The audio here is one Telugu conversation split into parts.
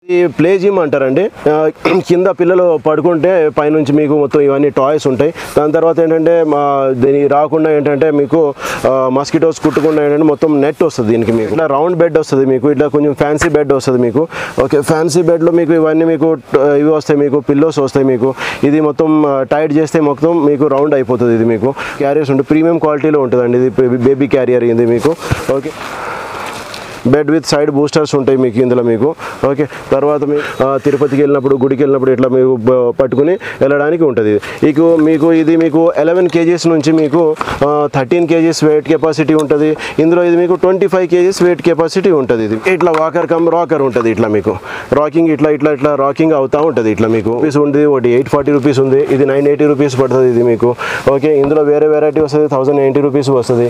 ఈ ప్లే జిమ్ అంటారండి ఆ, కింద పిల్లలు పడుకుంటే పైనుంచి మీకు మొత్తం ఇవన్నీ టాయ్స్ ఉంటాయి దాని తర్వాత ఏంటంటే మా దీని రాకుండా ఏంటంటే మీకు మస్కిటోస్ కుట్టకుండా ఏంటంటే మొత్తం నెట్ వస్తుంది దీనికి మీకు ఇట్లా రౌండ్ బెడ్ వస్తుంది మీకు ఇట్లా కొంచెం ఫ్యాన్సీ బెడ్ వస్తుంది మీకు ఓకే ఫ్యాన్సీ బెడ్లో మీకు ఇవన్నీ మీకు ట- ఇవి వస్తాయి మీకు పిల్లోస్ వస్తాయి మీకు ఇది మొత్తం టైట్ చేస్తే మొత్తం మీకు రౌండ్ అయిపోతుంది ఇది మీకు క్యారియర్స్ ఉంటుంది ప్రీమియం క్వాలిటీలో ఉంటుందండి ఇది బేబీ క్యారియర్ ఇది మీకు okay bed with side boosters ఉంటాయి మీకు ఇందులో మీకు ఓకే తర్వాత మీ ఆ, తిరుపతికి వెళ్ళినప్పుడు గుడికి వెళ్ళినప్పుడు ఇట్లా మీరు బ- పట్టుకుని వెళ్ళడానికి ఉంటుంది ఇది మీకు మీకు ఇది మీకు ఎలెవెన్ కేజీస్ నుంచి మీకు థర్టీన్ కేజీస్ వెయిట్ కెపాసిటీ ఉంటుంది ఇందులో ఇది మీకు twenty five kgs weight capacity ఉంటుంది ఇది ఇట్లా వాకర్ కమ్ రాకర్ ఉంటుంది ఇట్లా మీకు రాకింగ్ ఇట్లా ఇట్లా ఇట్లా రాకింగ్ అవుతూ ఉంటుంది ఇట్లా మీకు రూపీస్ ఉంది ఒకటి ఎయిట్ ఫార్టీ రూపీస్ ఉంది ఇది నైన్ ఎయిటీ రూపీస్ పడుతుంది ఇది మీకు ఓకే ఇందులో వేరే వెరైటీ వస్తుంది థౌసండ్ ఎయిటీ రూపీస్ వస్తుంది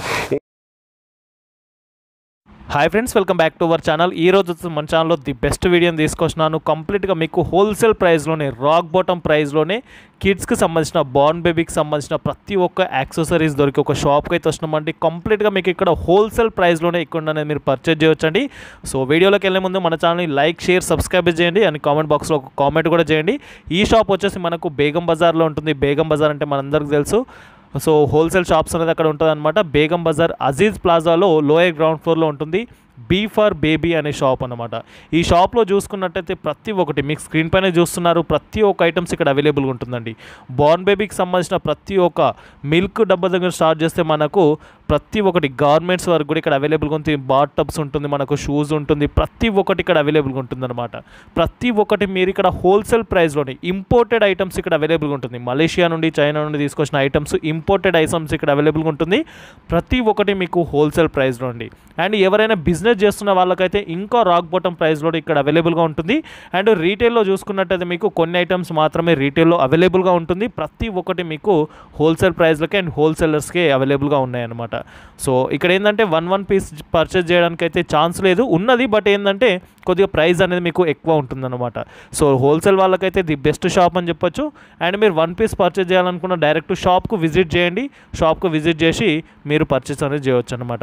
hi friends welcome back to our channel ఈ రోజు వచ్చి మన ఛానల్లో ది బెస్ట్ వీడియోని తీసుకొచ్చినాను కంప్లీట్గా మీకు హోల్సేల్ ప్రైస్లోనే రాక్ బాటమ్ ప్రైస్లోనే కిడ్స్కి సంబంధించిన బార్న్ బేబీకి సంబంధించిన ప్రతి ఒక్క యాక్సెసరీస్ దొరికి ఒక షాప్కి అయితే వస్తున్నామండి కంప్లీట్గా మీకు ఇక్కడ హోల్సేల్ ప్రైస్లోనే ఇక్కడ అనేది మీరు పర్చేజ్ చేయొచ్చండి సో వీడియోలోకి వెళ్ళే ముందు మన ఛానల్ని లైక్ షేర్ సబ్స్క్రైబ్ చేయండి అండ్ కామెంట్ బాక్స్లో ఒక కామెంట్ కూడా చేయండి ఈ షాప్ వచ్చేసి మనకు బేగం బజార్లో ఉంటుంది బేగం బజార్ అంటే మనందరికీ తెలుసు సో హోల్సేల్ షాప్స్ అనేది అక్కడ ఉంటుంది అనమాట బేగం బజార్ అజీజ్ ప్లాజాలో లోయర్ గ్రౌండ్ ఫ్లోర్లో ఉంటుంది బీ ఫర్ బేబీ అనే షాప్ అనమాట ఈ షాప్లో చూసుకున్నట్టయితే ప్రతి ఒక్కటి మీకు స్క్రీన్ పైన చూస్తున్నారు ప్రతి ఒక్క ఐటమ్స్ ఇక్కడ అవైలబుల్గా ఉంటుందండి బార్న్ బేబీకి సంబంధించిన ప్రతి ఒక్క మిల్క్ డబ్బా దగ్గర స్టార్ట్ చేస్తే మనకు ప్రతి ఒక్కటి గార్మెంట్స్ వరకు కూడా ఇక్కడ అవైలబుల్గా ఉంటుంది బాత్ టబ్స్ ఉంటుంది మనకు షూస్ ఉంటుంది ప్రతి ఒక్కటి ఇక్కడ అవైలబుల్గా ఉంటుంది అనమాట ప్రతి ఒక్కటి మీరు ఇక్కడ హోల్సేల్ ప్రైస్లోనే ఇంపోర్టెడ్ ఐటమ్స్ ఇక్కడ అవైలబుల్గా ఉంటుంది మలేషియా నుండి చైనా నుండి తీసుకొచ్చిన ఐటమ్స్ ఇంపోర్టెడ్ ఐటమ్స్ ఇక్కడ అవైలబుల్గా ఉంటుంది ప్రతి ఒక్కటి మీకు హోల్సేల్ ప్రైస్లో అండి అండ్ ఎవరైనా బిజినెస్ చేస్తున్న వాళ్ళకైతే ఇంకా రాక్ బాటమ్ ప్రైస్లో ఇక్కడ అవైలబుల్గా ఉంటుంది అండ్ రీటైల్లో చూసుకున్నట్టయితే మీకు కొన్ని ఐటమ్స్ మాత్రమే రీటైల్లో అవైలబుల్గా ఉంటుంది ప్రతి ఒక్కటి మీకు హోల్సేల్ ప్రైస్లకి అండ్ హోల్సేలర్స్కి అవైలబుల్గా ఉన్నాయన్నమాట సో ఇక్కడ ఏంటంటే వన్ వన్ పీస్ పర్చేజ్ చేయడానికి అయితే ఛాన్స్ లేదు ఉన్నది బట్ ఏంటంటే కొద్దిగా ప్రైస్ అనేది మీకు ఎక్కువ ఉంటుందన్నమాట సో హోల్సేల్ వాళ్ళకైతే ది బెస్ట్ షాప్ అని చెప్పొచ్చు అండ్ మీరు వన్ పీస్ పర్చేజ్ చేయాలనుకున్న డైరెక్ట్ షాప్కు విజిట్ చేయండి షాప్కు విజిట్ చేసి మీరు పర్చేస్ అనేది చేయొచ్చు అనమాట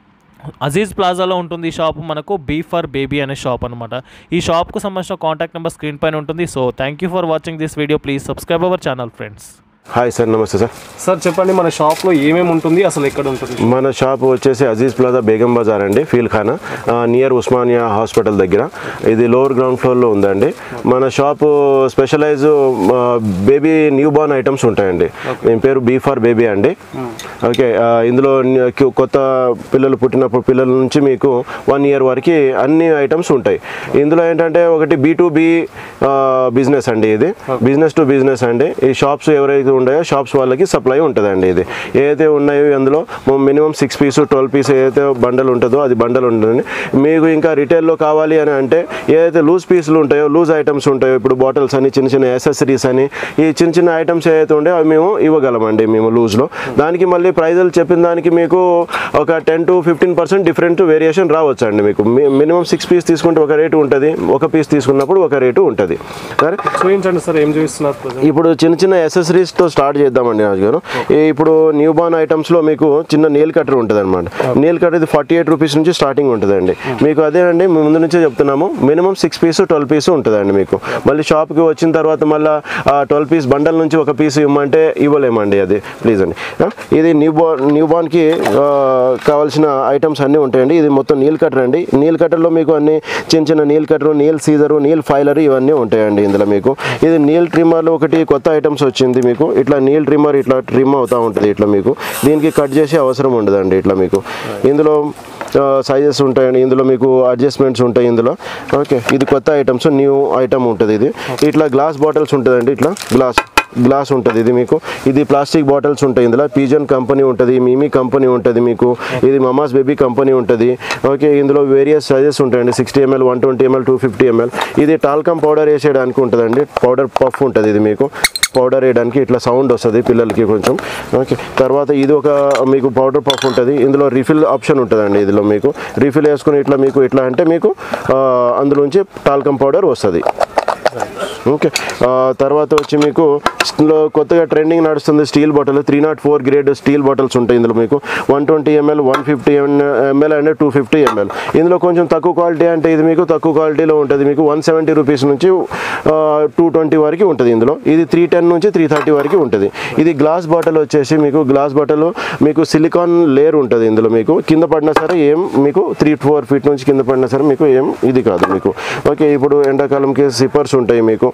అజీజ్ ప్లాజాలో ఉంటుంది ఈ షాప్ మనకు బీ ఫర్ బేబీ అనే షాప్ అనమాట ఈ షాప్కు సంబంధించిన కాంటాక్ట్ నెంబర్ స్క్రీన్ పైన ఉంటుంది so thank you for watching this video please subscribe our channel friends hi sir నమస్తే సార్ సార్ చెప్పండి మన షాప్లో ఏమేమి ఉంటుంది అసలు ఎక్కడ ఉంటుంది మన షాప్ వచ్చేసి అజీజ్ ప్లాజా బేగం బజార్ అండి Feelkhana near Osmania hospital దగ్గర ఇది లోవర్ గ్రౌండ్ ఫ్లోర్లో ఉందండి మన shop specialize baby new born items ఉంటాయండి దీని పేరు బీ ఫర్ బేబీ అండి ఓకే ఆ, ఇందులో న్యూ- కి- కొత్త పిల్లలు పుట్టినప్పుడు పిల్లల నుంచి మీకు వన్ ఇయర్ వరకు అన్ని ఐటమ్స్ ఉంటాయి ఇందులో ఏంటంటే ఒకటి బీ టు బీ బిజినెస్ అండి ఇది బిజినెస్ టు బిజినెస్ అండి ఈ షాప్స్ ఎవరైతే ఉన్నాయో షాప్స్ వాళ్ళకి సప్లై ఉంటుందండి ఇది ఏదైతే ఉన్నాయో అందులో minimum six piece twelve piece ఏదైతే బండల్ ఉంటుందో అది బండల్ ఉంటుంది మీకు ఇంకా రిటైల్లో కావాలి అని అంటే ఏదైతే లూజ్ పీసులు ఉంటాయో లూజ్ ఐటమ్స్ ఉంటాయో ఇప్పుడు బాటిల్స్ అని చిన్న చిన్న యాక్సెసరీస్ అని ఈ చిన్న చిన్న ఐటమ్స్ ఏదైతే ఉంటాయో అవి మేము ఇవ్వగలమండి మేము లూజ్లో దానికి మళ్ళీ ప్రైజులు చెప్పిన దానికి మీకు ఒక ten to fifteen percent different variation రావచ్చు అండి మీకు మినిమం సిక్స్ పీస్ తీసుకుంటే ఒక రేటు ఉంటుంది ఒక పీస్ తీసుకున్నప్పుడు ఒక రేటు ఉంటుంది సరే చూపించండి సార్ ఏం చూపిస్తున్నారు ప్రజెంట్ ఇప్పుడు చిన్న చిన్న accessories తో స్టార్ట్ చేద్దామండి రాజు గారు ఈ ఇప్పుడు న్యూ బార్న్ ఐటమ్స్లో మీకు చిన్న నీల్ కట్టర్ ఉంటుంది అనమాట నీల్ కట్టర్ ఇది ఫార్టీ ఎయిట్ రూపీస్ నుంచి స్టార్టింగ్ ఉంటుందండి మీకు అదేనండి మేము ముందు నుంచే చెప్తున్నాము minimum six piece twelve piece ఉంటుందండి మీకు మళ్ళీ షాప్కి వచ్చిన తర్వాత మళ్ళీ ట్వెల్వ్ పీస్ బండల్ నుంచి ఒక పీస్ ఇవ్వమంటే ఇవ్వలేమండి అది ప్లీజ్ అండి ఆ, ఇది న్యూ బార్న్ న్యూ బార్న్కి కావాల్సిన ఐటమ్స్ అన్నీ ఉంటాయండి ఇది మొత్తం నీల్ కట్టర్ అండి నీల్ కట్టర్లో మీకు అన్ని చిన్న చిన్న నీల్ కట్టరు నీల్ సీజరు నీల్ ఫైలర్ ఇవన్నీ ఉంటాయండి ఇందులో మీకు ఇది నీల్ ట్రిమ్మర్లో ఒకటి కొత్త ఐటమ్స్ వచ్చింది మీకు ఇట్లా నీల్ ట్రిమ్మర్ ఇట్లా ట్రిమ్ అవుతూ ఉంటుంది ఇట్లా మీకు దీనికి కట్ చేసే అవసరం ఉండదండి ఇట్లా మీకు ఇందులో సైజెస్ ఉంటాయండి ఇందులో మీకు అడ్జస్ట్మెంట్స్ ఉంటాయి ఇందులో ఓకే ఇది కొత్త ఐటమ్స్ న్యూ ఐటమ్ ఉంటుంది ఇది ఇట్లా గ్లాస్ బాటిల్స్ ఉంటుందండి ఇట్లా గ్లాస్ గ్లాస్ ఉంటుంది ఇది మీకు ఇది ప్లాస్టిక్ బాటిల్స్ ఉంటాయి ఇందులో పీజన్ కంపెనీ ఉంటుంది మిమీ కంపెనీ ఉంటుంది మీకు ఇది మమాస్ బేబీ కంపెనీ ఉంటుంది ఓకే ఇందులో వేరియస్ సైజెస్ ఉంటాయండి sixty ml one twenty ml two fifty ml ఇది టాల్కమ్ పౌడర్ వేసేయడానికి ఉంటుందండి పౌడర్ పఫ్ ఉంటుంది ఇది మీకు పౌడర్ వేయడానికి ఇట్లా సౌండ్ వస్తుంది పిల్లలకి కొంచెం ఓకే తర్వాత ఇది ఒక మీకు పౌడర్ పఫ్ ఉంటుంది ఇందులో రిఫిల్ ఆప్షన్ ఉంటుందండి ఇందులో మీకు రిఫిల్ వేసుకుని ఇట్లా మీకు ఇట్లా అంటే మీకు ఆ, అందులోంచి టాల్కమ్ పౌడర్ వస్తుంది ఓకే ఆ, తర్వాత వచ్చి మీకు లో కొత్తగా ట్రెండింగ్ నడుస్తుంది steel bottle three nought four grade steel bottles ఉంటాయి ఇందులో మీకు one twenty ml one fifty ml and two fifty ml ఇందులో కొంచెం తక్కువ క్వాలిటీ అంటే ఇది మీకు తక్కువ క్వాలిటీలో ఉంటుంది మీకు వన్ సెవెంటీ రూపీస్ నుంచి టూ ట్వంటీ వరకు ఉంటుంది ఇందులో ఇది త్రీ టెన్ నుంచి త్రీ థర్టీ వరకు ఉంటుంది ఇది గ్లాస్ బాటిల్ వచ్చేసి మీకు గ్లాస్ బాటిల్ మీకు సిలికాన్ లేయర్ ఉంటుంది ఇందులో మీకు కింద పడినా సరే ఏం మీకు త్రీ ఫోర్ ఫీట్ నుంచి కింద పడినా సరే మీకు ఏం ఇది కాదు మీకు ఓకే ఇప్పుడు ఎండాకాలంకి సిప్పర్స్ ఉంటాయి మీకు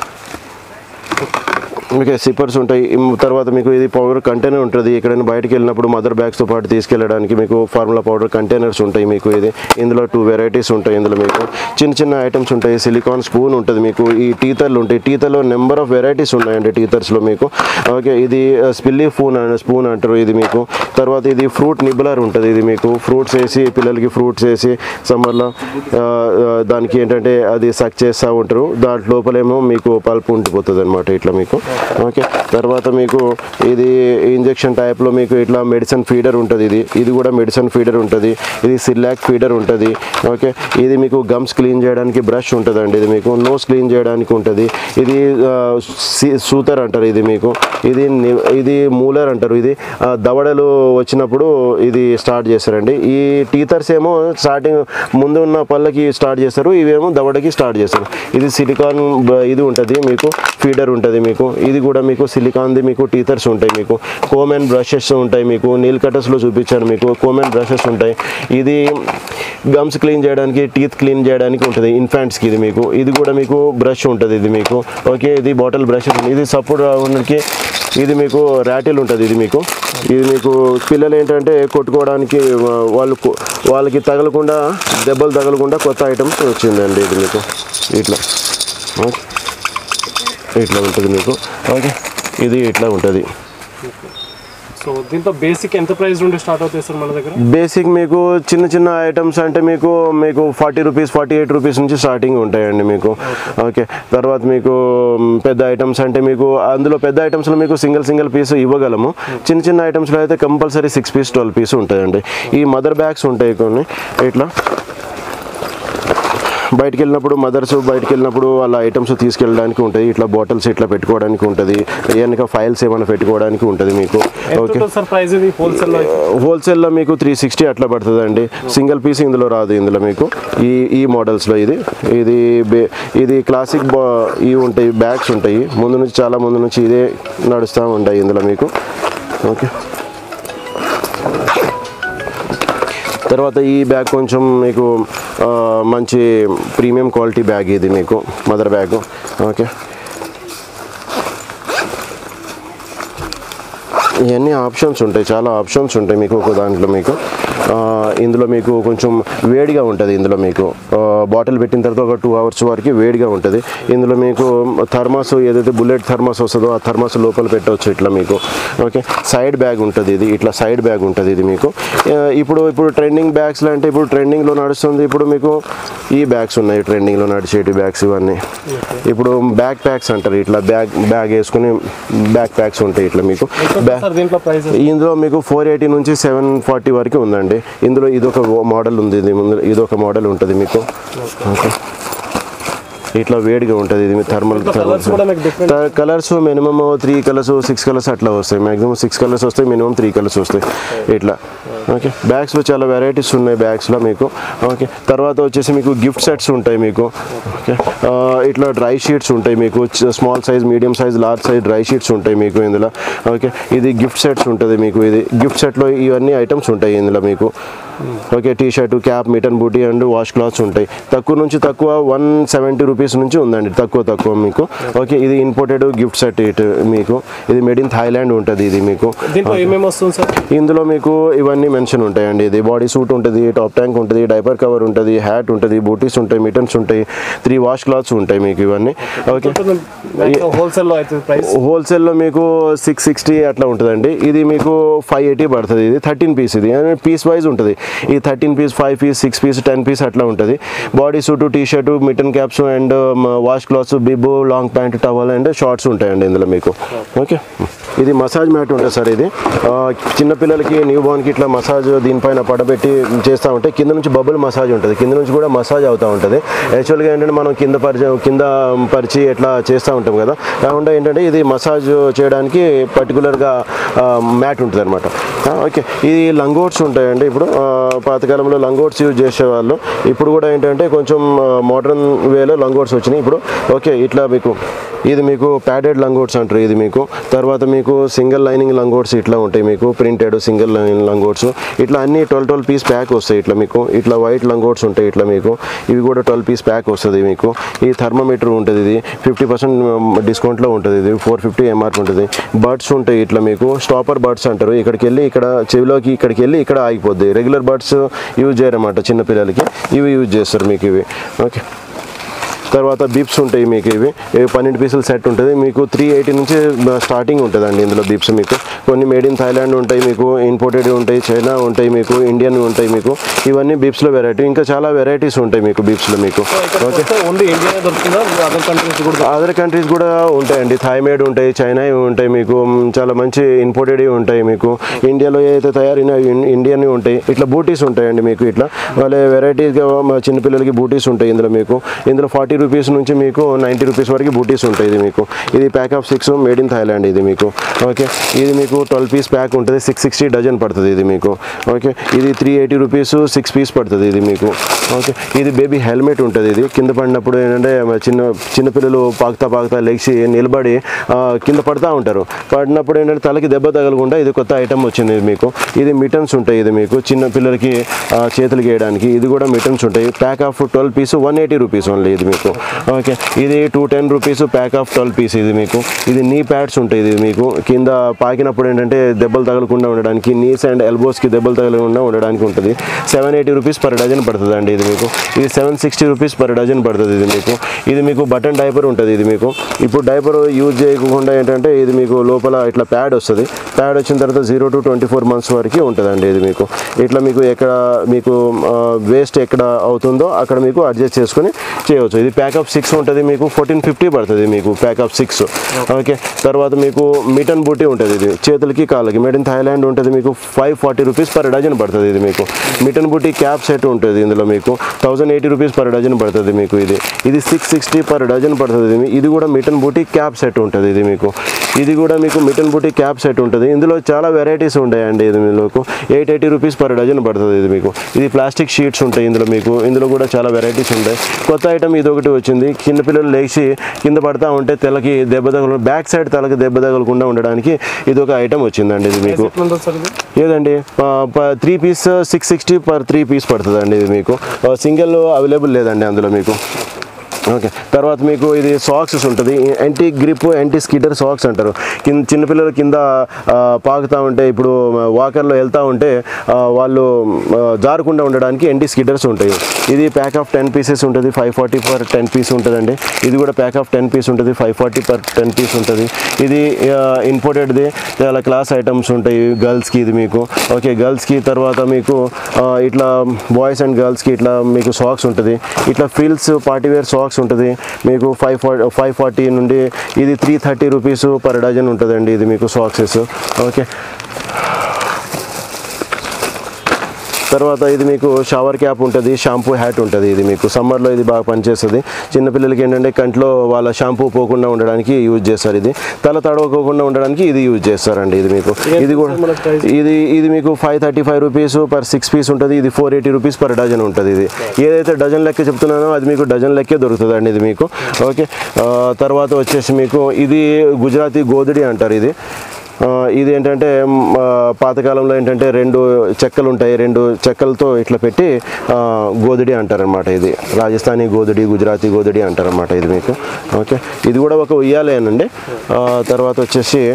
మీకు సిప్పర్స్ ఉంటాయి ఇమ్ తర్వాత మీకు ఇది పౌడర్ కంటైనర్ ఉంటుంది ఎక్కడైనా బయటకు వెళ్ళినప్పుడు మదర్ బ్యాగ్స్తో పాటు తీసుకెళ్ళడానికి మీకు ఫార్ములా పౌడర్ కంటైనర్స్ ఉంటాయి మీకు ఇది ఇందులో టూ వెరైటీస్ ఉంటాయి ఇందులో మీకు చిన్న చిన్న ఐటమ్స్ ఉంటాయి సిలికాన్ స్పూన్ ఉంటుంది మీకు ఈ టీతర్లు ఉంటాయి టీతర్లో నెంబర్ ఆఫ్ వెరైటీస్ ఉన్నాయండి టీతర్స్లో మీకు ఓకే ఇది స్పిల్లీ ఫోన్ స్పూన్ అంటారు ఇది మీకు తర్వాత ఇది ఫ్రూట్ నిబ్బులర్ ఉంటుంది ఇది మీకు ఫ్రూట్స్ వేసి పిల్లలకి ఫ్రూట్స్ వేసి సమ్మర్లో దానికి ఏంటంటే అది సక్ చేస్తూ ఉంటారు దాంట్ లోపలేమో మీకు పల్ప్ ఉండిపోతుంది అనమాట ఇట్లా మీకు ఓకే తర్వాత మీకు ఇది ఇంజెక్షన్ టైప్లో మీకు ఇట్లా మెడిసిన్ ఫీడర్ ఉంటుంది ఇది ఇది కూడా మెడిసిన్ ఫీడర్ ఉంటుంది ఇది సిల్లాక్ ఫీడర్ ఉంటుంది ఓకే ఇది మీకు గమ్స్ క్లీన్ చేయడానికి బ్రష్ ఉంటుందండి ఇది మీకు నోస్ క్లీన్ చేయడానికి ఉంటుంది ఇది ఆ, సి- సూతర్ అంటారు ఇది మీకు ఇది ని- ఇది మూలర్ అంటారు ఇది ఆ, దవడలు వచ్చినప్పుడు ఇది స్టార్ట్ చేస్తారండి ఈ టీతర్స్ ఏమో స్టార్టింగ్ ముందు ఉన్న పళ్ళకి స్టార్ట్ చేస్తారు ఇవేమో దవడకి స్టార్ట్ చేస్తారు ఇది సిలికాన్ బ- ఇది ఉంటుంది మీకు ఫీడర్ ఉంటుంది మీకు ఇది కూడా మీకు సిలికాన్ది మీకు టీతర్స్ ఉంటాయి మీకు కోమెన్ బ్రషెస్ ఉంటాయి మీకు నీల్ కటర్స్లో చూపించాను మీకు కోమెన్ బ్రషెస్ ఉంటాయి ఇది గమ్స్ క్లీన్ చేయడానికి టీత్ క్లీన్ చేయడానికి ఉంటుంది ఇన్ఫాంట్స్కి ఇది మీకు ఇది కూడా మీకు బ్రష్ ఉంటుంది ఇది మీకు ఓకే ఇది బాటిల్ బ్రష్ ఇది సపోర్ట్ రావడానికి ఇది మీకు ర్యాటిల్ ఉంటుంది ఇది మీకు ఇది మీకు పిల్లలు ఏంటంటే కొట్టుకోవడానికి వా- వాళ్ళు కొ- వాళ్ళకి తగలకుండా దెబ్బలు తగలకుండా కొత్త ఐటమ్స్ వచ్చిందండి ఇది మీకు ఇట్లా ఓకే ఇట్లా ఉంటుంది మీకు ఓకే ఇది ఇట్లా ఉంటుంది సో దీంతో బేసిక్ ఎంత ప్రైస్ నుండి స్టార్ట్ అవుతాయి సార్ మన దగ్గర బేసిక్ మీకు చిన్న చిన్న ఐటమ్స్ అంటే మీకు మీకు forty rupees forty eight rupees నుంచి స్టార్టింగ్ ఉంటాయండి మీకు ఓకే తర్వాత మీకు మ్, పెద్ద ఐటమ్స్ అంటే మీకు అందులో పెద్ద ఐటమ్స్లో మీకు సింగిల్ సింగిల్ పీస్ ఇవ్వగలము చిన్న చిన్న ఐటమ్స్లో అయితే compulsory six piece twelve piece ఉంటాయండి ఈ మదర్ బ్యాగ్స్ ఉంటాయి కొన్ని ఇట్లా బయటికి వెళ్ళినప్పుడు మదర్స్ బయటికి వెళ్ళినప్పుడు వాళ్ళ ఐటమ్స్ తీసుకెళ్ళడానికి ఉంటుంది ఇట్లా బాటిల్స్ ఇట్లా పెట్టుకోవడానికి ఉంటుంది వెనక ఫైల్స్ ఏమైనా పెట్టుకోవడానికి ఉంటుంది మీకు ఎంత ఓకే ఉంటుంది సార్ ప్రైస్ ఇది హోల్సేల్ లో హోల్సేల్లో మీకు త్రీ సిక్స్టీ అట్లా పడుతుంది అండి సింగిల్ పీస్ ఇందులో రాదు ఇందులో మీకు ఈ ఈ మోడల్స్లో ఇది ఇది బే ఇది క్లాసిక్ బా ఇవి ఉంటాయి బ్యాగ్స్ ఉంటాయి ముందు నుంచి చాలా ముందు నుంచి ఇదే నడుస్తూ ఉంటాయి ఇందులో మీకు ఓకే తర్వాత ఈ బ్యాగ్ కొంచెం మీకు ఆ, మంచి ప్రీమియం క్వాలిటీ బ్యాగ్ ఇది మీకు మదర్ బ్యాగ్ ఓకే ఇవన్నీ ఆప్షన్స్ ఉంటాయి చాలా ఆప్షన్స్ ఉంటాయి మీకు ఒక దాంట్లో మీకు ఆ, ఇందులో మీకు కొంచెం వేడిగా ఉంటుంది ఇందులో మీకు బాటిల్ పెట్టిన తర్వాత ఒక టూ అవర్స్ వరకు వేడిగా ఉంటుంది ఇందులో మీకు థర్మాస్ ఏదైతే బుల్లెట్ థర్మాస్ వస్తుందో ఆ థర్మాస్ లోపల పెట్టవచ్చు ఇట్లా మీకు ఓకే సైడ్ బ్యాగ్ ఉంటుంది ఇది ఇట్లా సైడ్ బ్యాగ్ ఉంటుంది ఇది మీకు ఆ, ఇప్పుడు ఇప్పుడు ట్రెండింగ్ బ్యాగ్స్లో అంటే ఇప్పుడు ట్రెండింగ్లో నడుస్తుంది ఇప్పుడు మీకు ఈ బ్యాగ్స్ ఉన్నాయి ట్రెండింగ్లో నడిచేటి బ్యాగ్స్ ఇవన్నీ ఇప్పుడు బ్యాక్ ప్యాక్స్ అంటారు ఇట్లా బ్యాగ్ బ్యాగ్ వేసుకుని బ్యాక్ ప్యాక్స్ ఉంటాయి ఇట్లా మీకు బ్యా సార్ దీంట్లో ప్రైస్ ఇందులో మీకు ఫోర్ ఎయిటీ నుంచి సెవెన్ ఫార్టీ వరకు ఉందండి ఇందులో ఇదొక మోడల్ ఉంది ఇది ముందు ఇదొక మోడల్ ఉంటుంది మీకు ఓకే ఇట్లా వేడిగా ఉంటుంది ఇది థర్మల్ కలర్స్ కూడా మీకు different colours minimum three colours six colours అట్లా వస్తాయి మాక్సిమం సిక్స్ కలర్స్ వస్తాయి మినిమం త్రీ కలర్స్ వస్తాయి ఇట్లా ఓకే బ్యాగ్స్లో చాలా వెరైటీస్ ఉన్నాయి బ్యాగ్స్లో మీకు ఓకే తర్వాత వచ్చేసి మీకు గిఫ్ట్ సెట్స్ ఉంటాయి మీకు ఓకే ఆ, ఇట్లా డ్రై షీట్స్ ఉంటాయి మీకు small size medium size large size dry sheets ఉంటాయి మీకు ఇందులో ఓకే ఇది గిఫ్ట్ సెట్స్ ఉంటుంది మీకు ఇది గిఫ్ట్ సెట్లో ఇవన్నీ ఐటమ్స్ ఉంటాయి ఇందులో మీకు okay T shirt cap mitten bootie and wash cloths ఉంటాయి తక్కువ నుంచి తక్కువ వన్ సెవెంటీ రూపీస్ నుంచి ఉందండి తక్కువ తక్కువ మీకు ఓకే ఇది ఇంపోర్టెడ్ గిఫ్ట్ సెట్ ఇట్ మీకు ఇది మేడ్ ఇన్ థాయిలాండ్ ఉంటుంది ఇది మీకు దీంట్లో ఏమేమి వస్తుంది సార్ ఇందులో మీకు ఇవన్నీ మెన్షన్ ఉంటాయండి ఇది బాడీ సూట్ ఉంటుంది టాప్ ట్యాంక్ ఉంటుంది డైపర్ కవర్ ఉంటుంది హ్యాట్ ఉంటుంది బూటీస్ ఉంటాయి మిటన్స్ ఉంటాయి త్రీ వాష్ క్లాత్స్ ఉంటాయి మీకు ఇవన్నీ ఓకే హోల్సేల్ లో అయితే ప్రైస్ హోల్సేల్లో మీకు సిక్స్ సిక్స్టీ అట్లా ఉంటుందండి ఇది మీకు ఫైవ్ ఎయిటీ పడుతుంది ఇది థర్టీన్ పీస్ ఇది పీస్ వైజ్ ఉంటుంది ఈ thirteen piece five piece six piece ten piece అట్లా ఉంటుంది body suit T shirt mitten caps and and wash cloths bib long pant towel and shorts ఉంటాయండి ఇందులో మీకు ఓకే ఇది మసాజ్ మ్యాట్ ఉంటుంది సార్ ఇది ఆ, చిన్నపిల్లలకి న్యూ బార్న్కి ఇట్లా మసాజ్ దీనిపైన పడబెట్టి చేస్తూ ఉంటే కింద నుంచి బబుల్ మసాజ్ ఉంటుంది కింద నుంచి కూడా మసాజ్ అవుతూ ఉంటుంది యాక్చువల్గా ఏంటంటే మనం కింద పరిచి కింద పరిచి ఎట్లా చేస్తూ ఉంటాం కదా కాకుండా ఏంటంటే ఇది మసాజ్ చేయడానికి పర్టికులర్గా మ్యాట్ ఉంటుంది అనమాట ఓకే ఇది లంగోట్స్ ఉంటాయండి ఇప్పుడు ఆ, పాతకాలంలో లంగోట్స్ యూజ్ చేసేవాళ్ళు ఇప్పుడు కూడా ఏంటంటే కొంచెం మోడర్న్ వేలో లంగోట్స్ వచ్చినాయి ఇప్పుడు ఓకే ఇట్లా మీకు ఇది మీకు ప్యాడెడ్ లంగోట్స్ అంటారు ఇది మీకు తర్వాత మీకు సింగిల్ లైనింగ్ లంగోట్స్ ఇట్లా ఉంటాయి మీకు ప్రింటెడ్ సింగిల్ లైనింగ్ లంగోట్స్ ఇట్లా అన్ని ట్వెల్వ్ ట్వెల్వ్ పీస్ ప్యాక్ వస్తాయి ఇట్లా మీకు ఇట్లా వైట్ లంగోట్స్ ఉంటాయి ఇట్లా మీకు ఇవి కూడా ట్వెల్వ్ పీస్ ప్యాక్ వస్తుంది మీకు ఈ థర్మోమీటర్ ఉంటుంది ఇది ఫిఫ్టీ పర్సెంట్ డిస్కౌంట్లో ఉంటుంది ఇది ఫోర్ ఫిఫ్టీ ఎంఆర్పి ఉంటుంది బర్డ్స్ ఉంటాయి ఇట్లా మీకు స్టాపర్ బర్డ్స్ అంటారు ఇక్కడికి వెళ్ళి ఇక్కడ చెవిలోకి ఇక్కడికి వెళ్ళి ఇక్కడ ఆగిపోద్ది రెగ్యులర్ బర్డ్స్ యూజ్ చేయరన్నమాట చిన్నపిల్లలకి ఇవి యూజ్ చేస్తారు మీకు ఇవి ఓకే తర్వాత బిప్స్ ఉంటాయి మీకు ఇవి ఇవి పన్నెండు పీసులు సెట్ ఉంటుంది మీకు త్రీ ఎయిటీ నుంచి స్టార్టింగ్ ఉంటుందండి ఇందులో బిప్స్ మీకు కొన్ని మేడ్ ఇన్ థాయిలాండ్ ఉంటాయి మీకు ఇంపోర్టెడ్ ఉంటాయి చైనా ఉంటాయి మీకు ఇండియన్ ఉంటాయి మీకు ఇవన్నీ బిప్స్లో వెరైటీ ఇంకా చాలా వెరైటీస్ ఉంటాయి మీకు బిప్స్లో మీకు ఓకే ఓన్లీ ఇండియానే దొరుకుతుందా అదర్ కంట్రీస్ కూడా అదర్ కంట్రీస్ కూడా ఉంటాయండి థాయ్ మేడ్ ఉంటాయి చైనా ఉంటాయి మీకు మ్, చాలా మంచి ఇంపోర్టెడ్ ఉంటాయి మీకు ఇండియాలో ఏదైతే తయారైన ఇండియన్ ఉంటాయి ఇట్లా బూటీస్ ఉంటాయండి మీకు ఇట్లా వాళ్ళ వెరైటీస్గా మా చిన్నపిల్లలకి బూటీస్ ఉంటాయి ఇందులో మీకు ఇందులో ఫార్టీ రూపీస్ నుంచి మీకు నైంటీ రూపీస్ వరకు బూటీస్ ఉంటాయి ఇది మీకు ఇది pack of six made in Thailand ఇది మీకు ఓకే ఇది మీకు ట్వెల్వ్ పీస్ ప్యాక్ ఉంటుంది సిక్స్ సిక్స్టీ డజన్ పడుతుంది ఇది మీకు ఓకే ఇది three eighty rupees six piece పడుతుంది ఇది మీకు ఓకే ఇది బేబీ హెల్మెట్ ఉంటుంది ఇది కింద పడినప్పుడు ఏంటంటే చిన్న చిన్నపిల్లలు పాకుతా పాకుతా లెగ్సి నిలబడి ఆ, కింద పడతా ఉంటారు పడినప్పుడు ఏంటంటే తలకి దెబ్బ తగలకుండా ఇది కొత్త ఐటమ్ వచ్చింది ఇది మీకు ఇది మిటన్స్ ఉంటాయి ఇది మీకు చిన్న పిల్లలకి ఆ, చేతులకి వేయడానికి ఇది కూడా మిటన్స్ ఉంటాయి pack of twelve piece one eighty rupees only ఇది మీకు ఓకే ఇది two ten rupees pack of twelve piece ఇది మీకు ఇది నీ ప్యాడ్స్ ఉంటాయి ఇది మీకు కింద పాకినప్పుడు ఏంటంటే దెబ్బలు తగలకుండా ఉండడానికి నీస్ అండ్ ఎల్బోస్కి దెబ్బలు తగలకుండా ఉండడానికి ఉంటుంది seven eighty rupees per dozen పడుతుంది అండి ఇది మీకు ఇది seven sixty rupees per dozen పడుతుంది ఇది మీకు ఇది మీకు బటన్ డైపర్ ఉంటుంది ఇది మీకు ఇప్పుడు డైపర్ యూజ్ చేయకుండా ఏంటంటే ఇది మీకు లోపల ఇట్లా ప్యాడ్ వస్తుంది ప్యాడ్ వచ్చిన తర్వాత zero to twenty four months వరకు ఉంటుందండి ఇది మీకు ఇట్లా మీకు ఎక్కడ మీకు వేస్ట్ ఎక్కడ అవుతుందో అక్కడ మీకు అడ్జస్ట్ చేసుకొని చేయవచ్చు ఇది ప్యాకప్ సిక్స్ ఉంటుంది మీకు ఫోర్టీన్ ఫిఫ్టీ పడుతుంది మీకు ప్యాకప్ సిక్స్ ఓకే తర్వాత మీకు మిటన్ బూటీ ఉంటుంది ఇది చేతులకి కాళ్ళకి మేడ్ ఇన్ థాయిలాండ్ ఉంటుంది మీకు five forty rupees per dozen పడుతుంది ఇది మీకు మిటన్ బూటీ క్యాప్ సెట్ ఉంటుంది ఇందులో మీకు thousand eighty rupees per dozen పడుతుంది మీకు ఇది ఇది సిక్స్ సిక్స్టీ పర్ డజన్ పడుతుంది ఇది ఇది కూడా మిటన్ బూటీ క్యాప్ సెట్ ఉంటుంది ఇది మీకు ఇది కూడా మీకు మిటన్ బూటీ క్యాప్ సెట్ ఉంటుంది ఇందులో చాలా వెరైటీస్ ఉంటాయండి ఇది మీకు eight eighty rupees per dozen పడుతుంది ఇది మీకు ఇది ప్లాస్టిక్ షీట్స్ ఉంటాయి ఇందులో మీకు ఇందులో కూడా చాలా వెరైటీస్ ఉంటాయి కొత్త ఐటమ్ ఇది ఒకటి వచ్చింది కింద పిల్లలు లేచి కింద పడతా ఉంటే తలకి దెబ్బ తగల బ్యాక్ సైడ్ తలకి దెబ్బ తగలకుండా ఉండడానికి ఇది ఒక ఐటమ్ వచ్చిందండి ఇది మీకు ఎట్లా ఉంటుంది సార్ ఇది ఏదండి three piece six sixty per three piece పడుతుంది అండి ఇది మీకు సింగిల్ అవైలబుల్ లేదండి అందులో మీకు ఓకే తర్వాత మీకు ఇది సాక్సెస్ ఉంటుంది anti grip anti skitter socks అంటారు కింద చిన్నపిల్లలు కింద ఆ, పాకుతా ఉంటే ఇప్పుడు వాకర్లో వెళ్తూ ఉంటే ఆ, వాళ్ళు ఆ, జారకుండా ఉండడానికి యాంటీ స్కిటర్స్ ఉంటాయి ఇది ప్యాక్ ఆఫ్ టెన్ పీసెస్ ఉంటుంది five forty per ten piece ఉంటుందండి ఇది కూడా ప్యాక్ ఆఫ్ టెన్ పీస్ ఉంటుంది five forty per ten piece ఉంటుంది ఇది ఇంపోర్టెడ్ది చాలా క్లాస్ ఐటమ్స్ ఉంటాయి గర్ల్స్కి ఇది మీకు ఓకే గర్ల్స్కి తర్వాత మీకు ఆ, ఇట్లా బాయ్స్ అండ్ గర్ల్స్కి ఇట్లా మీకు సాక్స్ ఉంటుంది ఇట్లా ఫీల్స్ పార్టీ వేర్ సాక్స్ ఉంటుంది మీకు ఫైవ్ ఫార్ ఫైవ్ ఫార్టీ నుండి ఇది three thirty rupees per dozen ఉంటుందండి ఇది మీకు సాక్సెస్ ఓకే తర్వాత ఇది మీకు షవర్ క్యాప్ ఉంటుంది షాంపూ హ్యాట్ ఉంటుంది ఇది మీకు సమ్మర్లో ఇది బాగా పనిచేస్తుంది చిన్నపిల్లలకి ఏంటంటే కంట్లో వాళ్ళ షాంపూ పోకుండా ఉండడానికి యూజ్ చేస్తారు ఇది తల తడవకోకుండా ఉండడానికి ఇది యూజ్ చేస్తారండి ఇది మీకు ఇది కూడా మనకు price? ఇది ఇది మీకు five thirty five rupees per six piece ఉంటుంది ఇది four eighty rupees per dozen ఉంటుంది ఇది ఏదైతే డజన్ లెక్క చెప్తున్నానో అది మీకు డజన్ లెక్కే దొరుకుతుంది అండి ఇది మీకు ఓకే ఆ, తర్వాత వచ్చేసి మీకు ఇది గుజరాతీ గోధుడి అంటారు ఇది ఆ, ఇది ఏంటంటే మ్, ఆ, పాతకాలంలో ఏంటంటే రెండు చెక్కలు ఉంటాయి రెండు చెక్కలతో ఇట్లా పెట్టి ఆ, గోధుడి అంటారనమాట ఇది రాజస్థానీ గోధుడి గుజరాతీ గోధుడి అంటారనమాట ఇది మీకు ఓకే ఇది కూడా ఒక ఉయ్యాలేనండి ఆ, తర్వాత వచ్చేసి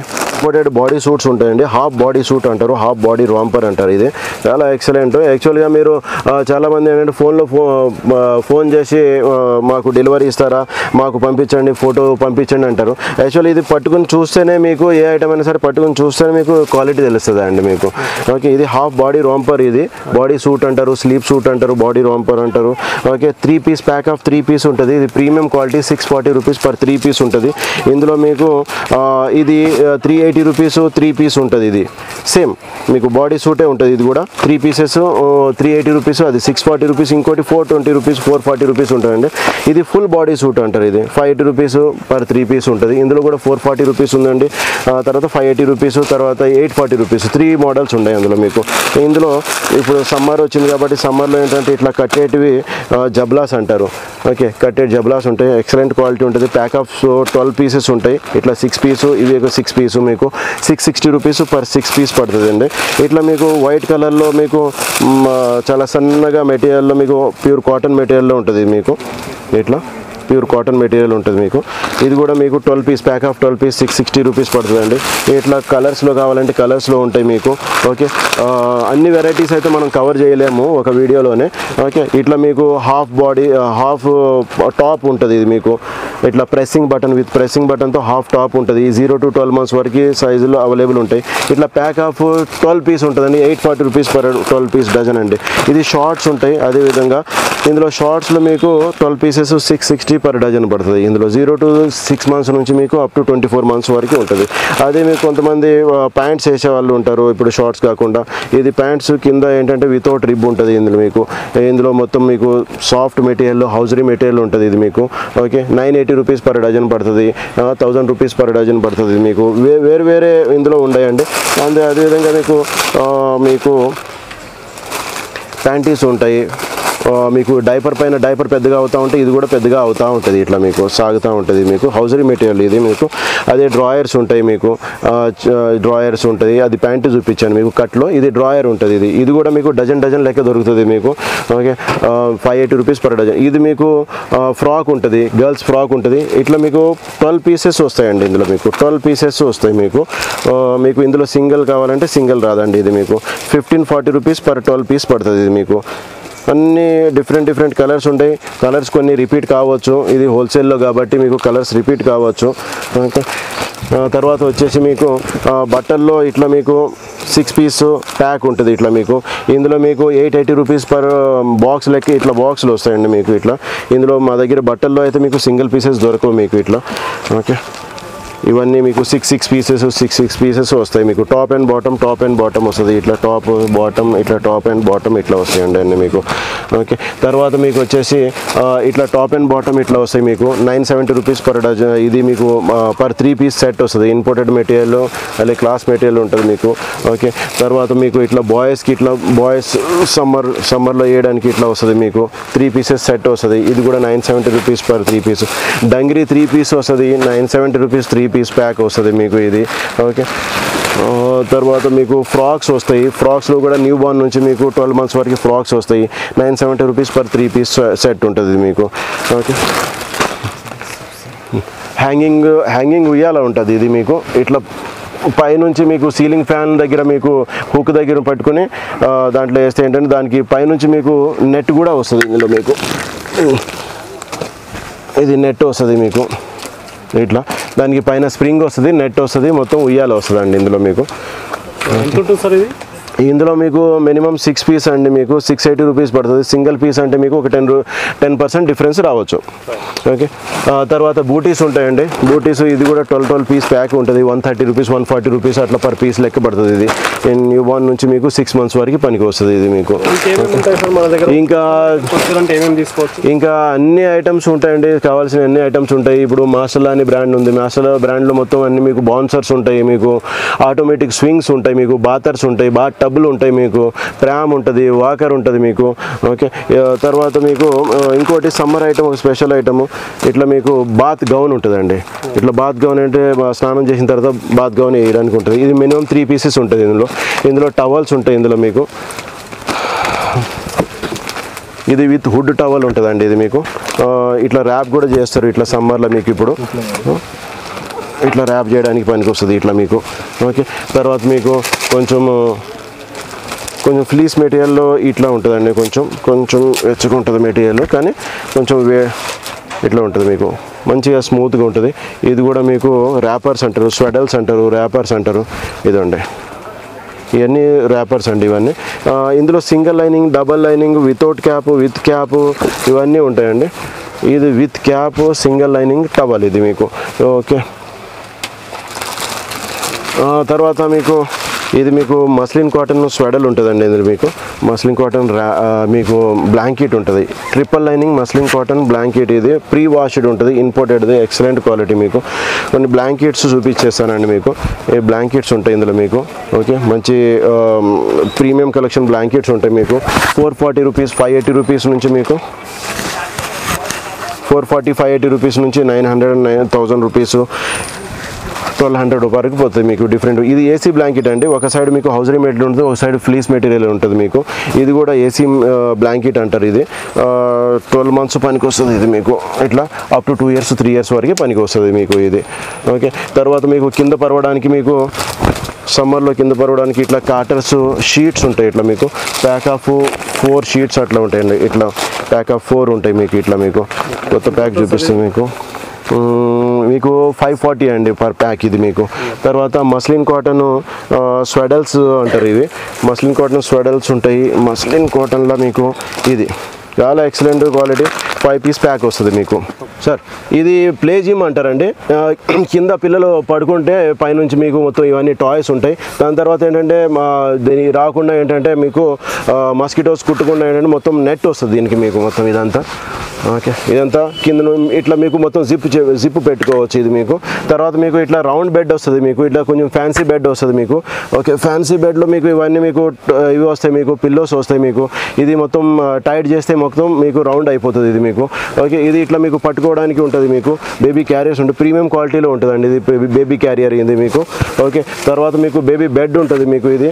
ఇంపోర్టెడ్ బాడీ సూట్స్ ఉంటాయండి హాఫ్ బాడీ సూట్ అంటారు హాఫ్ బాడీ రాంపర్ అంటారు ఇది చాలా ఎక్సలెంట్ యాక్చువల్గా మీరు ఆ, చాలామంది ఏంటంటే ఫోన్లో ఫో ఆ, ఫోన్ చేసి ఆ, మాకు డెలివరీ ఇస్తారా మాకు పంపించండి ఫోటో పంపించండి అంటారు యాక్చువల్లీ ఇది పట్టుకుని చూస్తేనే మీకు ఏ ఐటమ్ అయినా సరే పట్టుకుని చూస్తేనే మీకు క్వాలిటీ తెలుస్తుంది అండి మీకు ఓకే ఇది హాఫ్ బాడీ రాంపర్ ఇది బాడీ సూట్ అంటారు స్లీప్ సూట్ అంటారు బాడీ రాంపర్ అంటారు okay three piece pack of three piece ఉంటుంది ఇది premium quality six forty rupees per three piece ఉంటుంది ఇందులో మీకు ఆ, ఇది three eighty rupees three piece ఉంటుంది ఇది సేమ్ మీకు బాడీ సూటే ఉంటుంది ఇది కూడా three pieces three eighty rupees అది సిక్స్ ఫార్టీ రూపీస్ ఇంకోటి four twenty rupees four forty rupees ఉంటుందండి ఇది ఫుల్ బాడీ సూట్ అంటారు ఇది five eighty rupees per three piece ఉంటుంది ఇందులో కూడా ఫోర్ ఫార్టీ రూపీస్ ఉందండి ఆ, తర్వాత ఫైవ్ ఎయిటీ రూపీస్ తర్వాత eight forty rupees three models ఉన్నాయి అందులో మీకు ఇందులో ఇప్పుడు సమ్మర్ వచ్చింది కాబట్టి సమ్మర్లో ఏంటంటే ఇట్లా కట్టేటివి ఆ, జబ్లాస్ అంటారు ఓకే కట్టెడ్ జబ్లాస్ ఉంటాయి ఎక్సలెంట్ క్వాలిటీ ఉంటుంది ప్యాక్ ఆఫ్ ట్వెల్వ్ పీసెస్ ఉంటాయి ఇట్లా సిక్స్ పీసు ఇవి ఒక సిక్స్ పీసు మీకు six sixty rupees per six piece పడుతుంది అండి ఇట్లా మీకు వైట్ కలర్లో మీకు మ్, చాలా సన్నగా మెటీరియల్లో మీకు ప్యూర్ కాటన్ మెటీరియల్లో ఉంటుంది మీకు ఇట్లా ప్యూర్ కాటన్ మెటీరియల్ ఉంటుంది మీకు ఇది కూడా మీకు twelve piece pack of twelve piece six sixty rupees పడుతుందండి ఇట్లా కలర్స్లో కావాలంటే కలర్స్లో ఉంటాయి మీకు ఓకే ఆ, అన్ని వెరైటీస్ అయితే మనం కవర్ చేయలేము ఒక వీడియోలోనే ఓకే ఇట్లా మీకు హాఫ్ బాడీ హాఫ్ టాప్ ఉంటుంది ఇది మీకు ఇట్లా ప్రెస్సింగ్ బటన్ విత్ ప్రెస్సింగ్ బటన్తో హాఫ్ టాప్ ఉంటుంది జీరో టు ట్వెల్వ్ మంత్స్ వరకు సైజులో అవైలబుల్ ఉంటాయి ఇట్లా ప్యాక్ ఆఫ్ ట్వెల్వ్ పీస్ ఉంటుందండి eight forty rupees per twelve piece dozen అండి ఇది షార్ట్స్ ఉంటాయి అదేవిధంగా ఇందులో షార్ట్స్లో మీకు twelve pieces six sixty per dozen పడుతుంది ఇందులో జీరో టు సిక్స్ మంత్స్ నుంచి మీకు up to twenty four months వరకు ఉంటుంది అదే మీకు కొంతమంది ప్యాంట్స్ వేసే వాళ్ళు ఉంటారు ఇప్పుడు షార్ట్స్ కాకుండా ఇది ప్యాంట్స్ కింద ఏంటంటే వితౌట్ రిబ్ ఉంటుంది ఇందులో మీకు ఇందులో మొత్తం మీకు సాఫ్ట్ మెటీరియల్ హౌజరీ మెటీరియల్ ఉంటుంది ఇది మీకు okay nine eighty rupees per dozen పడుతుంది థౌజండ్ రూపీస్ పర్ డజన్ పడుతుంది మీకు వే వేరు వేరే ఇందులో ఉన్నాయండి అంతే అదేవిధంగా మీకు ఆ, మీకు ప్యాంటీస్ ఉంటాయి ఆ, మీకు డైపర్ పైన డైపర్ పెద్దగా అవుతూ ఉంటే ఇది కూడా పెద్దగా అవుతూ ఉంటుంది ఇట్లా మీకు సాగుతూ ఉంటుంది మీకు హౌజరీ మెటీరియల్ ఇది మీకు అదే డ్రాయర్స్ ఉంటాయి మీకు డ్రాయర్స్ ఉంటుంది అది ప్యాంటు చూపించాను మీకు కట్లో ఇది డ్రాయర్ ఉంటుంది ఇది ఇది కూడా మీకు డజన్ డజన్ లెక్క దొరుకుతుంది మీకు okay five eighty rupees per dozen ఇది మీకు ఫ్రాక్ ఉంటుంది గర్ల్స్ ఫ్రాక్ ఉంటుంది ఇట్లా మీకు ట్వెల్వ్ పీసెస్ వస్తాయండి ఇందులో మీకు ట్వెల్వ్ పీసెస్ వస్తాయి మీకు ఆ, మీకు ఇందులో సింగిల్ కావాలంటే సింగిల్ రాదండి ఇది మీకు fifteen forty rupees per twelve piece పడుతుంది ఇది మీకు అన్ని డిఫరెంట్ డిఫరెంట్ కలర్స్ ఉంటాయి కలర్స్ కొన్ని రిపీట్ కావచ్చు ఇది హోల్సేల్లో కాబట్టి మీకు కలర్స్ రిపీట్ కావచ్చు ఓకే ఆ, తర్వాత వచ్చేసి మీకు ఆ, బట్టల్లో ఇట్లా మీకు సిక్స్ పీస్ ప్యాక్ ఉంటుంది ఇట్లా మీకు ఇందులో మీకు eight eighty rupees per box లెక్క ఇట్లా బాక్స్లు వస్తాయండి మీకు ఇట్లా ఇందులో మా దగ్గర బట్టల్లో అయితే మీకు సింగిల్ పీసెస్ దొరకవు మీకు ఇట్లా ఓకే ఇవన్నీ మీకు six six pieces six six pieces వస్తాయి మీకు top and bottom top and bottom వస్తుంది ఇట్లా టాప్ బాటమ్ ఇట్లా టాప్ అండ్ బాటమ్ ఇట్లా వస్తాయండి అన్నీ మీకు ఓకే తర్వాత మీకు వచ్చేసి ఆ, ఇట్లా టాప్ అండ్ బాటమ్ ఇట్లా వస్తాయి మీకు nine seventy rupees per dozen ఇది మీకు పర్ త్రీ పీస్ సెట్ వస్తుంది ఇంపోర్టెడ్ మెటీరియల్ అలాగే క్లాస్ మెటీరియల్ ఉంటుంది మీకు ఓకే తర్వాత మీకు ఇట్లా బాయ్స్కి ఇట్లా బాయ్స్ సమ్మర్ సమ్మర్లో వేయడానికి ఇట్లా వస్తుంది మీకు త్రీ పీసెస్ సెట్ వస్తుంది ఇది కూడా nine seventy rupees per three piece dungaree three piece వస్తుంది nine seventy rupees three piece pack వస్తుంది మీకు ఇది ఓకే ఆ, తర్వాత మీకు ఫ్రాక్స్ వస్తాయి ఫ్రాక్స్లో కూడా న్యూ బార్న్ నుంచి మీకు ట్వెల్వ్ మంత్స్ వరకు ఫ్రాక్స్ వస్తాయి nine seventy rupees per three piece set ఉంటుంది మీకు ఓకే హ్యాంగింగ్ హ్యాంగింగ్ ఉయ్యాల ఉంటుంది ఇది మీకు ఇట్లా పైనుంచి మీకు సీలింగ్ ఫ్యాన్ దగ్గర మీకు హుక్ దగ్గర పట్టుకొని ఆ, దాంట్లో వేస్తే ఏంటంటే దానికి పైనుంచి మీకు నెట్ కూడా వస్తుంది ఇందులో మీకు ఇది నెట్ వస్తుంది మీకు ఇట్లా దానికి పైన స్ప్రింగ్ వస్తుంది నెట్ వస్తుంది మొత్తం ఉయ్యాల వస్తుంది అండి ఇందులో మీకు ఎంత ఉంటుంది సార్ ఇది ఇందులో మీకు మినిమం సిక్స్ పీస్ అండి మీకు సిక్స్ ఎయిటీ రూపీస్ పడుతుంది సింగిల్ పీస్ అంటే మీకు ఒక టెన్ టెన్ పర్సెంట్ డిఫరెన్స్ రావచ్చు ఓకే ఆ, తర్వాత బూటీస్ ఉంటాయండి బూటీస్ ఇది కూడా ట్వెల్వ్ ట్వెల్వ్ పీస్ ప్యాక్ ఉంటుంది one thirty rupees one forty rupees అట్లా పర్ పీస్ లెక్క పడుతుంది ఇది న్యూ బార్న్ నుంచి మీకు సిక్స్ మంత్స్ వరకు పనికి వస్తుంది ఇది మీకు ఇంకేమేమి ఉంటాయి సార్ మన దగ్గర ఇంకా వచ్చారంటే ఏమేమి తీసుకోవచ్చు ఇంకా అన్ని ఐటమ్స్ ఉంటాయండి కావాల్సిన అన్ని ఐటమ్స్ ఉంటాయి ఇప్పుడు మాస్టర్లా అని బ్రాండ్ ఉంది మాస్టర్లా బ్రాండ్లో మొత్తం అన్ని మీకు బాన్సర్స్ ఉంటాయి మీకు ఆటోమేటిక్ స్వింగ్స్ ఉంటాయి మీకు బాతర్స్ ఉంటాయి బాత్ టబ్బులు ఉంటాయి మీకు ప్రామ్ ఉంటుంది వాకర్ ఉంటుంది మీకు ఓకే ఆ, తర్వాత మీకు ఆ, ఇంకోటి సమ్మర్ ఐటమ్ ఒక స్పెషల్ ఐటమ్ ఇట్లా మీకు బాత్ గౌన్ ఉంటుందండి ఇట్లా బాత్ గౌన్ అంటే మా స్నానం చేసిన తర్వాత బాత్ గౌన్ వేయడానికి ఉంటుంది ఇది మినిమం త్రీ పీసెస్ ఉంటుంది ఇందులో ఇందులో టవల్స్ ఉంటాయి ఇందులో మీకు ఇది విత్ హుడ్ టవల్ ఉంటుందండి ఇది మీకు ఆ, ఇట్లా ర్యాప్ కూడా చేస్తారు ఇట్లా సమ్మర్లో మీకు ఇప్పుడు ఇట్లా ర్యాప్ చేయడానికి పనికి వస్తుంది ఇట్లా మీకు ఓకే తర్వాత మీకు కొంచెము కొంచెం ఫ్లీస్ మెటీరియల్లో ఇట్లా ఉంటుందండి కొంచెం కొంచెం వెచ్చగా ఉంటుంది మెటీరియల్ కానీ కొంచెం వే ఇట్లా ఉంటుంది మీకు మంచిగా స్మూత్గా ఉంటుంది ఇది కూడా మీకు ర్యాపర్స్ అంటారు స్వెడల్స్ అంటారు ర్యాపర్స్ అంటారు ఇదండి ఇవన్నీ ర్యాపర్స్ అండి ఇవన్నీ ఆ, ఇందులో single lining double lining without cap with cap ఇవన్నీ ఉంటాయండి ఇది with cap single lining towel ఇది మీకు ఓకే ఆ, తర్వాత మీకు ఇది మీకు మస్లిన్ కాటన్ స్వెడల్ ఉంటుందండి ఇందులో మీకు మస్లిన్ కాటన్ రా ఆ, మీకు బ్లాంకెట్ ఉంటుంది triple lining muslin cotton blanket ఇది ప్రీ వాష్డ్ ఉంటుంది ఇంపోర్టెడ్ది ఎక్సలెంట్ క్వాలిటీ మీకు కొన్ని బ్లాంకెట్స్ చూపించేస్తానండి మీకు ఈ బ్లాంకెట్స్ ఉంటాయి ఇందులో మీకు ఓకే మంచి ప్రీమియం కలెక్షన్ బ్లాంకెట్స్ ఉంటాయి మీకు four forty rupees five eighty rupees నుంచి మీకు four forty five eighty rupees నుంచి nine hundred nine thousand rupees twelve hundred వరకు పోతుంది మీకు డిఫరెంట్ ఇది ఏసీ బ్లాంకెట్ అండి ఒక సైడ్ మీకు హౌజరీ మెటీరియల్ ఉంటుంది ఒక సైడ్ ఫ్లీస్ మెటీరియల్ ఉంటుంది మీకు ఇది కూడా ఏసీ బ్లాంకెట్ అంటారు ఇది ట్వెల్వ్ మంత్స్ పనికి వస్తుంది ఇది మీకు ఇట్లా up to two years three years వరకు పనికి వస్తుంది మీకు ఇది ఓకే తర్వాత మీకు కింద పరవడానికి మీకు సమ్మర్లో కింద పరవడానికి ఇట్లా కాటర్స్ షీట్స్ ఉంటాయి ఇట్లా మీకు ప్యాక్ ఆఫ్ ఫోర్ షీట్స్ అట్లా ఉంటాయండి ఇట్లా ప్యాక్ ఆఫ్ ఫోర్ ఉంటాయి మీకు ఇట్లా మీకు కొత్త ప్యాక్ చూపిస్తుంది మీకు మ్మ్, మీకు ఫైవ్ ఫార్టీ అండి పర్ ప్యాక్ ఇది మీకు తర్వాత మస్లిన్ కాటన్ స్వెడల్స్ అంటారు ఇవి మస్లిన్ కాటన్ స్వెడల్స్ ఉంటాయి మస్లిన్ కాటన్లో మీకు ఇది చాలా excellent quality five piece pack వస్తుంది మీకు సార్ ఇది ప్లే జిమ్ అంటారండి ఆ, కింద పిల్లలు పడుకుంటే పైనుంచి మీకు మొత్తం ఇవన్నీ టాయ్స్ ఉంటాయి దాని తర్వాత ఏంటంటే మా దీనికి రాకుండా ఏంటంటే మీకు మస్కిటోస్ కుట్టకుండా ఏంటంటే మొత్తం నెట్ వస్తుంది దీనికి మీకు మొత్తం ఇదంతా ఓకే ఇదంతా కింద ను- ఇట్లా మీకు మొత్తం జిప్ జిప్ పెట్టుకోవచ్చు ఇది మీకు తర్వాత మీకు ఇట్లా రౌండ్ బెడ్ వస్తుంది మీకు ఇట్లా కొంచెం ఫ్యాన్సీ బెడ్ వస్తుంది మీకు ఓకే ఫ్యాన్సీ బెడ్లో మీకు ఇవన్నీ మీకు ట- ఇవి వస్తాయి మీకు పిల్లోస్ వస్తాయి మీకు ఇది మొత్తం టైట్ చేస్తే మొత్తం మీకు రౌండ్ అయిపోతుంది ఇది మీకు ఓకే ఇది ఇట్లా మీకు పట్టుకోవడానికి ఉంటుంది మీకు బేబీ క్యారియర్స్ ఉంటుంది ప్రీమియం క్వాలిటీలో ఉంటుందండి ఇది బేబీ క్యారియర్ ఇది మీకు ఓకే తర్వాత మీకు బేబీ బెడ్ ఉంటుంది మీకు ఇది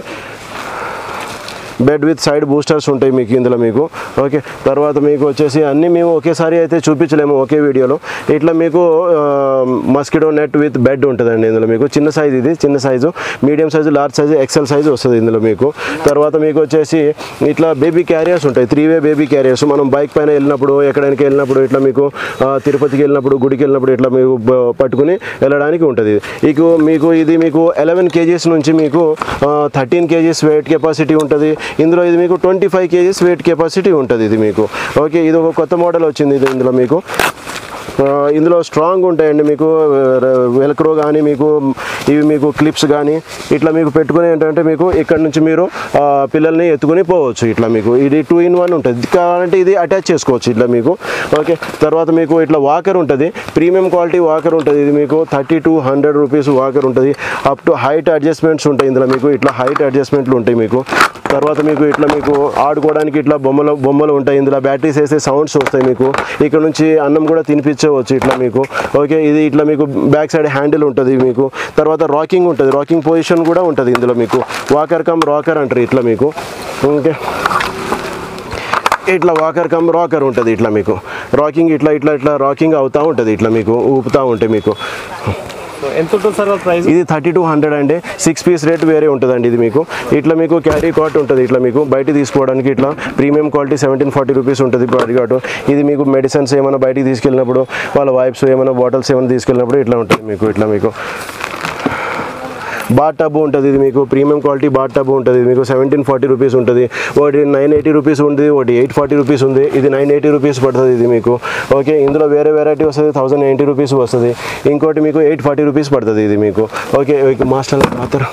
బెడ్ విత్ సైడ్ బూస్టర్స్ ఉంటాయి మీకు ఇందులో మీకు ఓకే తర్వాత మీకు వచ్చేసి అన్నీ మేము ఒకేసారి అయితే చూపించలేము ఒకే వీడియోలో ఇట్లా మీకు మస్కిటో నెట్ విత్ బెడ్ ఉంటుందండి ఇందులో మీకు చిన్న సైజ్ ఇది చిన్న size medium size large size XL size వస్తుంది ఇందులో మీకు తర్వాత మీకు వచ్చేసి ఇట్లా బేబీ క్యారియర్స్ ఉంటాయి త్రీ వే బేబీ క్యారియర్స్ మనం బైక్ పైన వెళ్ళినప్పుడు ఎక్కడికి వెళ్ళినప్పుడు ఇట్లా మీకు ఆ, తిరుపతికి వెళ్ళినప్పుడు గుడికి వెళ్ళినప్పుడు ఇట్లా మీకు బ- పట్టుకుని వెళ్ళడానికి ఉంటుంది మీకు మీకు ఇది మీకు ఎలెవెన్ కేజీస్ నుంచి మీకు థర్టీన్ కేజీస్ వెయిట్ కెపాసిటీ ఉంటుంది ఇందులో ఇది మీకు twenty five kgs weight capacity ఉంటుంది ఇది మీకు ఓకే ఇది ఒక కొత్త మోడల్ వచ్చింది ఇది ఇందులో మీకు ఆ, ఇందులో స్ట్రాంగ్ ఉంటాయండి మీకు వెల్క్రో కానీ మీకు ఇవి మీకు క్లిప్స్ కానీ ఇట్లా మీకు పెట్టుకుని ఏంటంటే మీకు ఇక్కడ నుంచి మీరు ఆ, పిల్లల్ని ఎత్తుకుని పోవచ్చు ఇట్లా మీకు ఇది టూ ఇన్ వన్ ఉంటుంది కావాలంటే ఇది అటాచ్ చేసుకోవచ్చు ఇట్లా మీకు ఓకే తర్వాత మీకు ఇట్లా వాకర్ ఉంటుంది ప్రీమియం క్వాలిటీ వాకర్ ఉంటుంది ఇది మీకు thirty two hundred rupees walker ఉంటుంది అప్ టు హైట్ అడ్జస్ట్మెంట్స్ ఉంటాయి ఇందులో మీకు ఇట్లా హైట్ అడ్జస్ట్మెంట్లు ఉంటాయి మీకు తర్వాత మీకు ఇట్లా మీకు ఆడుకోవడానికి ఇట్లా బొమ్మలు బొమ్మలు ఉంటాయి ఇందులో బ్యాటరీస్ వేసే సౌండ్స్ వస్తాయి మీకు ఇక్కడ నుంచి అన్నం కూడా తినిపించవచ్చు ఇట్లా మీకు ఓకే ఇది ఇట్లా మీకు బ్యాక్ సైడ్ హ్యాండిల్ ఉంటుంది మీకు తర్వాత రాకింగ్ ఉంటుంది రాకింగ్ పొజిషన్ కూడా ఉంటుంది ఇందులో మీకు వాకర్ కమ్ రాకర్ అంటారు ఇట్లా మీకు ఓకే ఇట్లా వాకర్ కమ్ రాకర్ ఉంటుంది ఇట్లా మీకు రాకింగ్ ఇట్లా ఇట్లా ఇట్లా రాకింగ్ అవుతూ ఉంటుంది ఇట్లా మీకు ఊపుతూ ఉంటాయి మీకు సో ఎంత ఉంటుంది సార్ ప్రైస్ ఇది థర్టీ టూ హండ్రెడ్ అండి సిక్స్ పీస్ రేట్ వేరే ఉంటుందండి ఇది మీకు ఇట్లా మీకు క్యారీ కాట్ ఉంటుంది ఇట్లా మీకు బయట తీసుకోవడానికి ఇట్లా premium quality seventeen forty rupees ఉంటుంది బాడీ కాట్ ఇది మీకు మెడిసిన్స్ ఏమైనా బయటికి తీసుకెళ్ళినప్పుడు వాళ్ళ వైప్స్ ఏమైనా బాటిల్స్ ఏమైనా తీసుకెళ్ళినప్పుడు ఇట్లా ఉంటుంది మీకు ఇట్లా మీకు బాట్ టబ్ ఉంటుంది ఇది మీకు ప్రీమియం క్వాలిటీ బాట్ టబ్ ఉంటుంది ఇది మీకు సెవెంటీన్ ఫార్టీ రూపీస్ ఉంటుంది ఒకటి నైన్ ఎయిటీ రూపీస్ ఉంది ఒకటి ఎయిట్ ఫార్టీ రూపీస్ ఉంది ఇది నైన్ ఎయిటీ రూపీస్ పడుతుంది ఇది మీకు ఓకే ఇందులో వేరే వెరైటీ వస్తుంది థౌసండ్ నైంటీ రూపీస్ వస్తుంది ఇంకోటి మీకు ఎయిట్ ఫార్టీ రూపీస్ పడుతుంది ఇది మీకు ఓకే మాస్టర్ మాత్రం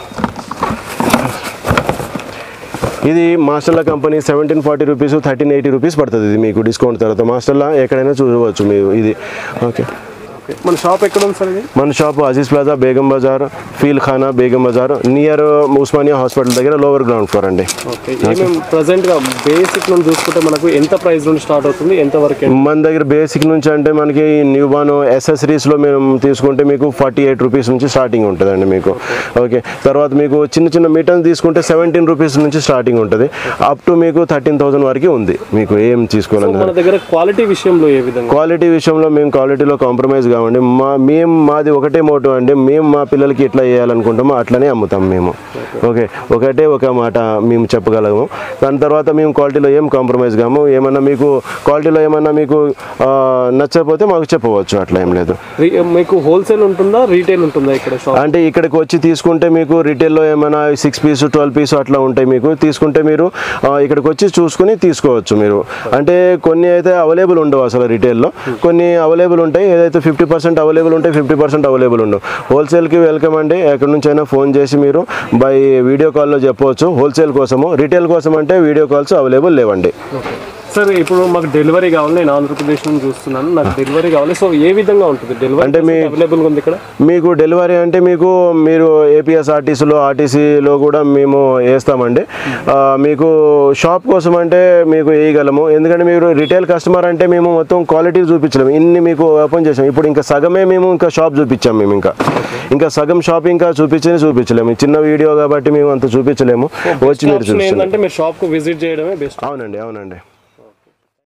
ఇది మాస్టర్ల company seventeen forty rupees thirteen eighty rupees పడుతుంది ఇది మీకు డిస్కౌంట్ తర్వాత మాస్టర్లా ఎక్కడైనా చూడవచ్చు మీరు ఇది ఓకే మన షాప్ ఎక్కడ ఉంది సార్ ఇది మన shop Aziz Plaza Begum Bazaar Feelkhana Begum Bazaar near Osmania hospital దగ్గర లోవర్ గ్రౌండ్ ఫ్లోర్ అండి ఓకే ఏమేమి ప్రజెంట్ గా బేసిక్ నుంచి చూసుకుంటే మనకు ఎంత ప్రైస్ నుండి స్టార్ట్ అవుతుంది ఎంత వరకు మన దగ్గర బేసిక్ నుంచి అంటే మనకి న్యూ బాన్ యాక్సెసరీస్లో మేము తీసుకుంటే మీకు ఫార్టీ ఎయిట్ రూపీస్ నుంచి స్టార్టింగ్ ఉంటుందండి మీకు ఓకే తర్వాత మీకు చిన్న చిన్న మీటర్స్ తీసుకుంటే సెవెంటీన్ రూపీస్ నుంచి స్టార్టింగ్ ఉంటుంది అప్ టు మీకు థర్టీన్ థౌసండ్ వరకు ఉంది మీకు ఏం మన తీసుకోవాలన్నా దగ్గర క్వాలిటీ విషయంలో ఏ విధంగా క్వాలిటీ విషయంలో మేము క్వాలిటీలో కాంప్రమైజ్ అమ్ముతామండి మా మేము మాది ఒకటే మోటో అండి మేము మా పిల్లలకి ఎట్లా చేయాలనుకుంటామో అట్లనే అమ్ముతాం మేము ఓకే ఒకటే ఒక మాట మేము చెప్పగలము దాని తర్వాత మేము క్వాలిటీలో ఏం కాంప్రమైజ్ కాము ఏమన్నా మీకు క్వాలిటీలో ఏమన్నా మీకు ఆ, నచ్చకపోతే మాకు చెప్పవచ్చు అట్లా ఏం లేదు రీ- మీకు హోల్సేల్ ఉంటుందా రీటైల్ ఉంటుందా ఇక్కడ షాప్ అంటే ఇక్కడికి వచ్చి తీసుకుంటే మీకు రిటైల్లో ఏమైనా సిక్స్ పీస్ ట్వెల్వ్ పీస్ అట్లా ఉంటాయి మీకు తీసుకుంటే మీరు ఆ, ఇక్కడికి వచ్చి చూసుకుని తీసుకోవచ్చు మీరు అంటే కొన్ని అయితే అవైలబుల్ ఉండవు అసలు రిటైల్లో కొన్ని అవైలబుల్ ఉంటాయి ఏదైతే ఫిఫ్టీ పర్సెంట్ అవైలబుల్ ఉంటాయి ఫిఫ్టీ పర్సెంట్ అవైలబుల్ ఉండవు హోల్సేల్కి వెల్కమ్ అండి ఎక్కడి నుంచి అయినా ఫోన్ చేసి మీరు బై వీడియో కాల్లో చెప్పవచ్చు హోల్సేల్ కోసము రిటైల్ కోసం అంటే వీడియో కాల్స్ అవైలబుల్ లేవండి సార్ ఇప్పుడు మాకు డెలివరీ కావాలి నేను ఆంధ్రప్రదేశ్ నుంచి చూస్తున్నాను నాకు డెలివరీ కావాలి సో ఏ విధంగా ఉంటుంది డెలివరీ అంటే మీ- అవైలబుల్ ఉంది ఇక్కడ మీకు డెలివరీ అంటే మీకు మీరు ఏపీఎస్ఆర్టీసీలో ఆర్టీసీలో కూడా మేము వేస్తామండి ఆ, మీకు షాప్ కోసం అంటే మీకు వేయగలము ఎందుకంటే మీరు రిటైల్ కస్టమర్ అంటే మేము మొత్తం క్వాలిటీ చూపించలేము ఇన్ని మీకు ఓపెన్ చేసాం ఇప్పుడు ఇంకా సగమే మేము ఇంకా షాప్ చూపించాం మేము ఇంకా ఇంకా సగం షాప్ ఇంకా చూపించని చూపించలేము చిన్న వీడియో కాబట్టి మేము అంత చూపించలేము వచ్చి మీరు ఆప్షన్ చూపించలేము ఏంటంటే మీరు షాప్ కు విజిట్ చేయడమే బెస్ట్ అవునండి అవునండి